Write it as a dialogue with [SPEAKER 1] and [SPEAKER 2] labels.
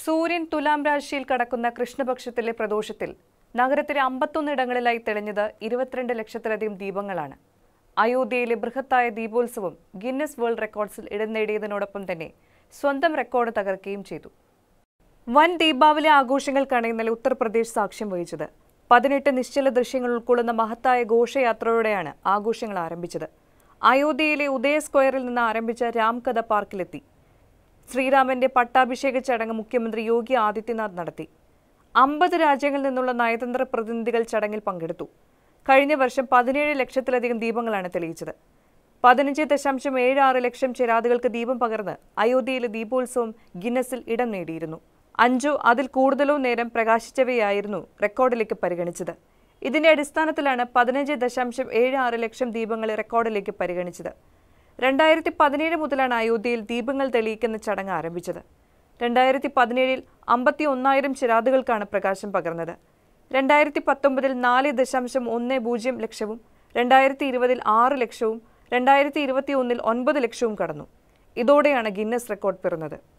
[SPEAKER 1] സൂര്യൻ തുലാം രാശിയിൽ കടക്കുന്ന കൃഷ്ണപക്ഷത്തിലെ പ്രദോഷത്തിൽ നഗരത്തിലെ അമ്പത്തൊന്ന് ഇടങ്ങളിലായി തെളിഞ്ഞത് ഇരുപത്തിരണ്ട് ലക്ഷത്തിലധികം ദീപങ്ങളാണ് അയോധ്യയിലെ ബൃഹത്തായ ദീപോത്സവം ഗിന്നസ് വേൾഡ് റെക്കോർഡ്സിൽ ഇടം നേടിയതിനോടൊപ്പം തന്നെ സ്വന്തം റെക്കോർഡ് തകർക്കുകയും ചെയ്തു വൻ ദീപാവലി ആഘോഷങ്ങൾക്കാണ് ഇന്നലെ ഉത്തർപ്രദേശ് സാക്ഷ്യം വഹിച്ചത് പതിനെട്ട് നിശ്ചല ദൃശ്യങ്ങൾ ഉൾക്കൊള്ളുന്ന മഹത്തായ ഘോഷയാത്രയോടെയാണ് ആഘോഷങ്ങൾ ആരംഭിച്ചത് അയോധ്യയിലെ ഉദയ സ്ക്വയറിൽ നിന്ന് ആരംഭിച്ച രാംകഥ പാർക്കിലെത്തി ശ്രീരാമന്റെ പട്ടാഭിഷേക ചടങ്ങ് മുഖ്യമന്ത്രി യോഗി ആദിത്യനാഥ് നടത്തി അമ്പത് രാജ്യങ്ങളിൽ നിന്നുള്ള നയതന്ത്ര പ്രതിനിധികൾ ചടങ്ങിൽ പങ്കെടുത്തു കഴിഞ്ഞ വർഷം പതിനേഴ് ലക്ഷത്തിലധികം ദീപങ്ങളാണ് തെളിയിച്ചത് പതിനഞ്ച് ദശാംശം ഏഴ് ആറ് ലക്ഷം ചിരാതുകൾക്ക് ദീപം പകർന്ന് അയോധ്യയിലെ ദീപോത്സവം ഗിന്നസിൽ ഇടം നേടിയിരുന്നു അഞ്ചോ അതിൽ കൂടുതലോ നേരം പ്രകാശിച്ചവയായിരുന്നു റെക്കോർഡിലേക്ക് പരിഗണിച്ചത് ഇതിന്റെ അടിസ്ഥാനത്തിലാണ് പതിനഞ്ച് ദശാംശം ഏഴ് ആറ് ലക്ഷം ദീപങ്ങളെ റെക്കോർഡിലേക്ക് പരിഗണിച്ചത് രണ്ടായിരത്തി പതിനേഴ് മുതലാണ് അയോധ്യയിൽ ദീപങ്ങൾ തെളിയിക്കുന്ന ചടങ്ങ് ആരംഭിച്ചത് രണ്ടായിരത്തി പതിനേഴിൽ അമ്പത്തി ഒന്നായിരം ചിരാതുകൾക്കാണ് പ്രകാശം പകർന്നത് രണ്ടായിരത്തി പത്തൊമ്പതിൽ നാല് ദശാംശം ഒന്ന് പൂജ്യം ലക്ഷവും രണ്ടായിരത്തി ഇരുപതിൽ ആറ് ലക്ഷവും രണ്ടായിരത്തി ഇരുപത്തി ഒന്നിൽ ഒൻപത് ലക്ഷവും കടന്നു ഇതോടെയാണ് ഗിന്നസ് റെക്കോർഡ് പിറന്നത്